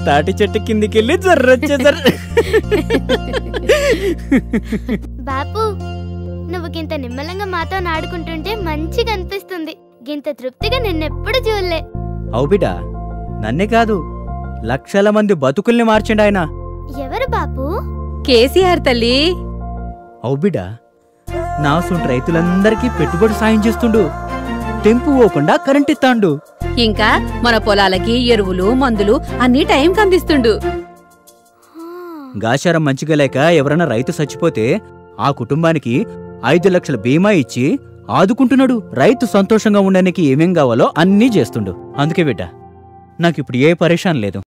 తాటి చెట్టు కిందికెళ్ళి జర్రొచ్చేసారు బాపు నువ్వు గింత నిమ్మలంగా మాతో నాడుకుంటుంటే మంచిగా అనిపిస్తుంది గింత తృప్తిగా నిన్నెప్పుడు చూడలే అవు బిడ్డ నన్నే కాదు లక్షల మంది బతుకుల్ని మార్చండి ఆయన ఎవరు బాపు కేసీఆర్ తల్లి అవు బిడ్డ నా సొంత రైతులందరికీ పెట్టుబడి సాయం చేస్తుండు తెంపు పోకుండా కరెంట్ ఇస్తాండు ఇంకా మన పొలాలకి ఎరువులు మందులు అన్ని టైంకి అందిస్తుండు గాశారం మంచిగా లేక ఎవరైనా రైతు చచ్చిపోతే ఆ కుటుంబానికి ఐదు లక్షల బీమా ఇచ్చి ఆదుకుంటున్నాడు రైతు సంతోషంగా ఉండడానికి ఏమేం కావాలో అన్నీ చేస్తుండు అందుకే బిడ్డ నాకిప్పుడు ఏ పరేషాన్ లేదు